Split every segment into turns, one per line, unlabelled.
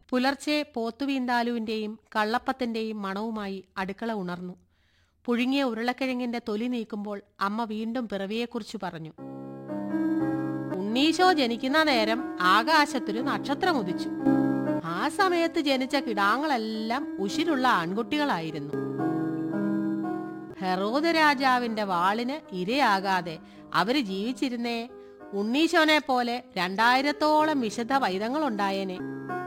പുലർച്ചെ പോത്തുവീന്താലുവിന്റെയും കള്ളപ്പത്തിന്റെയും മണവുമായി അടുക്കള ഉണർന്നു പുഴുങ്ങിയ ഉരുളക്കിഴങ്ങിന്റെ തൊലി നീക്കുമ്പോൾ അമ്മ വീണ്ടും പിറവിയെക്കുറിച്ച് പറഞ്ഞു ഉണ്ണീശോ ജനിക്കുന്ന നേരം ആകാശത്തൊരു നക്ഷത്രം ഉദിച്ചു ആ സമയത്ത് ജനിച്ച കിടാങ്ങളെല്ലാം ഉശിരുള്ള ആൺകുട്ടികളായിരുന്നു ഹെറോദ രാജാവിന്റെ വാളിന് ഇരയാകാതെ അവര് ജീവിച്ചിരുന്നേ ഉണ്ണീശോനെ പോലെ രണ്ടായിരത്തോളം വിശുദ്ധ പൈതങ്ങളുണ്ടായേനെ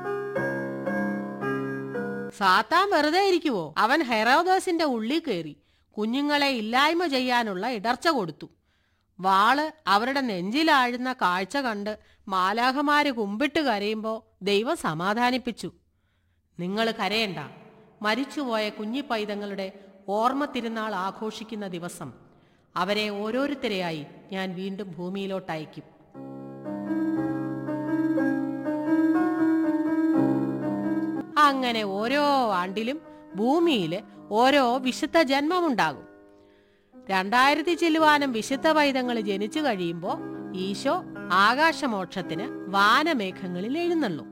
സാത്താൻ വെറുതെ ഇരിക്കുവോ അവൻ ഹെറോദോസിന്റെ ഉള്ളിൽ കയറി കുഞ്ഞുങ്ങളെ ഇല്ലായ്മ ചെയ്യാനുള്ള ഇടർച്ച കൊടുത്തു വാള് അവരുടെ നെഞ്ചിലാഴുന്ന കാഴ്ച കണ്ട് മാലാഹമാര് കുമ്പിട്ട് കരയുമ്പോ ദൈവം സമാധാനിപ്പിച്ചു നിങ്ങൾ കരയണ്ട മരിച്ചുപോയ കുഞ്ഞി പൈതങ്ങളുടെ ഓർമ്മ തിരുനാൾ ആഘോഷിക്കുന്ന ദിവസം അവരെ ഓരോരുത്തരെയായി ഞാൻ വീണ്ടും ഭൂമിയിലോട്ട് അയക്കും അങ്ങനെ ഓരോ ആണ്ടിലും ഭൂമിയിൽ ഓരോ വിശുദ്ധ ജന്മമുണ്ടാകും രണ്ടായിരത്തി ചെല്ലുവാനും വിശുദ്ധ പൈതങ്ങൾ ജനിച്ചു കഴിയുമ്പോൾ ഈശോ ആകാശമോക്ഷത്തിന് വാനമേഘങ്ങളിൽ എഴുന്നള്ളും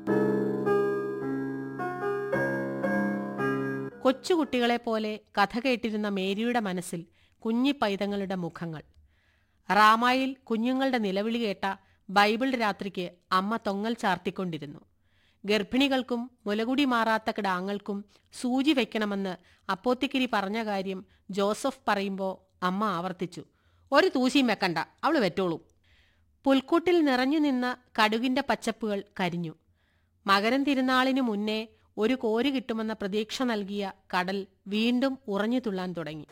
കൊച്ചുകുട്ടികളെ പോലെ കഥ കേട്ടിരുന്ന മേരിയുടെ മനസ്സിൽ കുഞ്ഞി പൈതങ്ങളുടെ മുഖങ്ങൾ റാമായിൽ കുഞ്ഞുങ്ങളുടെ നിലവിളി കേട്ട ബൈബിൾ രാത്രിക്ക് അമ്മ തൊങ്ങൽ ചാർത്തിക്കൊണ്ടിരുന്നു ഗർഭിണികൾക്കും മുലകുടി മാറാത്ത കിടാങ്ങൾക്കും സൂചി വെക്കണമെന്ന് അപ്പോത്തിക്കിരി പറഞ്ഞ കാര്യം ജോസഫ് പറയുമ്പോൾ അമ്മ ആവർത്തിച്ചു ഒരു തൂശിയും വെക്കണ്ട അവള് വെറ്റോളൂ പുൽക്കൂട്ടിൽ നിറഞ്ഞു നിന്ന കടുകിന്റെ പച്ചപ്പുകൾ കരിഞ്ഞു മകരം തിരുനാളിനു മുന്നേ ഒരു കോരി കിട്ടുമെന്ന പ്രതീക്ഷ നൽകിയ കടൽ വീണ്ടും ഉറഞ്ഞു തുള്ളാൻ തുടങ്ങി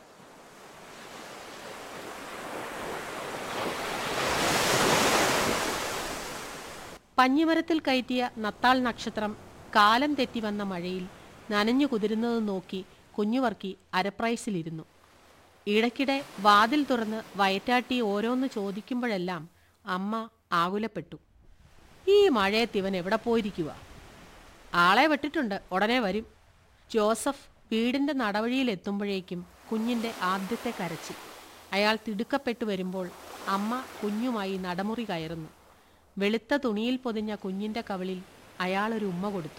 പഞ്ഞിമരത്തിൽ കയറ്റിയ നത്താൾ നക്ഷത്രം കാലം തെറ്റി വന്ന മഴയിൽ നനഞ്ഞു കുതിരുന്നത് നോക്കി കുഞ്ഞുവർക്കി അരപ്രൈസിലിരുന്നു ഇടയ്ക്കിടെ വാതിൽ തുറന്ന് വയറ്റാട്ടി ഓരോന്ന് ചോദിക്കുമ്പോഴെല്ലാം അമ്മ ആകുലപ്പെട്ടു ഈ മഴയത്ത് ഇവൻ എവിടെ പോയിരിക്കുക ആളെ വിട്ടിട്ടുണ്ട് ഉടനെ വരും ജോസഫ് വീടിന്റെ നടവഴിയിൽ എത്തുമ്പോഴേക്കും കുഞ്ഞിന്റെ ആദ്യത്തെ കരച്ചിൽ അയാൾ തിടുക്കപ്പെട്ടു വരുമ്പോൾ അമ്മ കുഞ്ഞുമായി നടമുറി കയറുന്നു വെളുത്ത തുണിയിൽ പൊതിഞ്ഞ കുഞ്ഞിന്റെ കവിളിൽ അയാൾ ഒരു ഉമ്മ കൊടുത്തു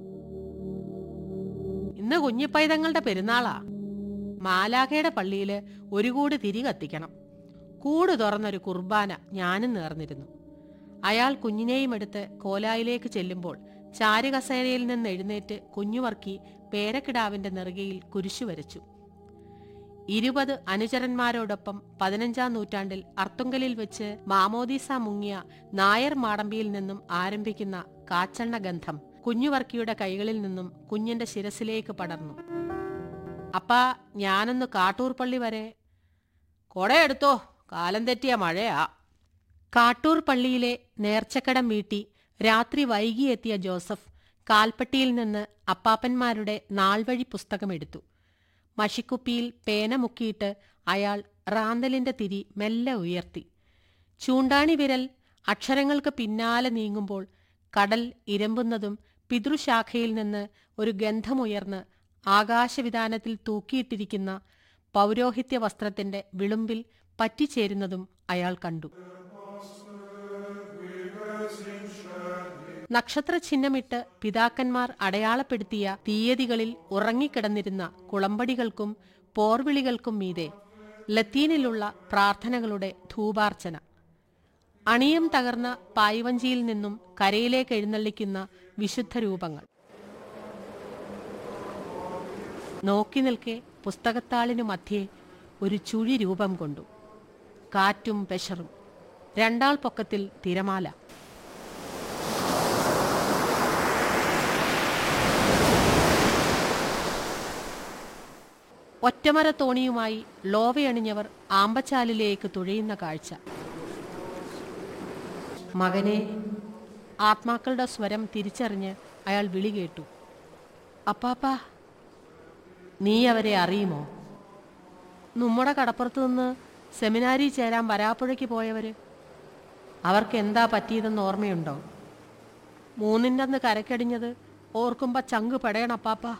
ഇന്ന് കുഞ്ഞിപ്പൈതങ്ങളുടെ പെരുന്നാളാ മാലാഖയുടെ പള്ളിയിൽ ഒരു കൂട് തിരി കത്തിക്കണം കൂട് തുറന്നൊരു കുർബാന ഞാനും നേർന്നിരുന്നു അയാൾ കുഞ്ഞിനെയും എടുത്ത് കോലായിലേക്ക് ചെല്ലുമ്പോൾ ചാരുകസേരയിൽ നിന്ന് എഴുന്നേറ്റ് കുഞ്ഞുവർക്കി പേരക്കിടാവിന്റെ നെറുകയിൽ കുരിശു വരച്ചു ഇരുപത് അനുചരന്മാരോടൊപ്പം പതിനഞ്ചാം നൂറ്റാണ്ടിൽ അർത്തുങ്കലിൽ വെച്ച് മാമോദീസ മുങ്ങിയ നായർ മാടമ്പിയിൽ നിന്നും ആരംഭിക്കുന്ന കാച്ചെണ്ണ ഗന്ധം കുഞ്ഞുവർക്കിയുടെ കൈകളിൽ നിന്നും കുഞ്ഞിന്റെ ശിരസിലേക്ക് പടർന്നു അപ്പാ ഞാനൊന്ന് കാട്ടൂർ പള്ളി വരെ കൊടയെടുത്തോ കാലം തെറ്റിയ മഴയാ കാട്ടൂർ പള്ളിയിലെ നേർച്ചക്കടം വീട്ടി രാത്രി വൈകിയെത്തിയ ജോസഫ് കാൽപ്പട്ടിയിൽ നിന്ന് അപ്പാപ്പന്മാരുടെ നാൾവഴി പുസ്തകമെടുത്തു മഷിക്കുപ്പിയിൽ പേന മുക്കിയിട്ട് അയാൾ റാന്തലിന്റെ തിരി മെല്ലെ ഉയർത്തി ചൂണ്ടാണി വിരൽ അക്ഷരങ്ങൾക്ക് പിന്നാലെ നീങ്ങുമ്പോൾ കടൽ ഇരമ്പുന്നതും പിതൃശാഖയിൽ നിന്ന് ഒരു ഗന്ധമുയർന്ന് ആകാശവിധാനത്തിൽ തൂക്കിയിട്ടിരിക്കുന്ന പൗരോഹിത്യ വസ്ത്രത്തിന്റെ വിളുമ്പിൽ പറ്റിച്ചേരുന്നതും അയാൾ കണ്ടു നക്ഷത്രചിഹ്നമിട്ട് പിതാക്കന്മാർ അടയാളപ്പെടുത്തിയ തീയതികളിൽ ഉറങ്ങിക്കിടന്നിരുന്ന കുളമ്പടികൾക്കും പോർവിളികൾക്കും മീതെ ലത്തീനിലുള്ള പ്രാർത്ഥനകളുടെ ധൂപാർച്ചന അണിയം തകർന്ന പായ്വഞ്ചിയിൽ നിന്നും കരയിലേക്ക് എഴുന്നള്ളിക്കുന്ന വിശുദ്ധ രൂപങ്ങൾ നോക്കി നിൽക്കെ പുസ്തകത്താളിനു മധ്യേ ഒരു ചുഴി രൂപം കൊണ്ടു കാറ്റും പെഷറും രണ്ടാൾ പൊക്കത്തിൽ തിരമാല ഒറ്റമര തോണിയുമായി ലോവയണിഞ്ഞവർ ആമ്പച്ചാലിലേക്ക് തുഴയുന്ന കാഴ്ച മകനെ ആത്മാക്കളുടെ സ്വരം തിരിച്ചറിഞ്ഞ് അയാൾ വിളി കേട്ടു അപ്പാപ്പാ നീ അവരെ അറിയുമോ നമ്മുടെ കടപ്പുറത്ത് നിന്ന് സെമിനാരി ചേരാൻ വരാപ്പുഴയ്ക്ക് പോയവര് അവർക്ക് എന്താ പറ്റിയതെന്ന് ഓർമ്മയുണ്ടോ മൂന്നിൻ്റെ അന്ന് കരക്കടിഞ്ഞത് ഓർക്കുമ്പോ ചങ്ക് പെടയണപ്പാപ്പാ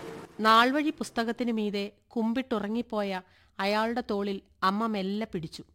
നാൾവഴി പുസ്തകത്തിനു മീതെ കുമ്പിട്ടുറങ്ങിപ്പോയ അയാളുടെ തോളിൽ അമ്മ മെല്ലെ പിടിച്ചു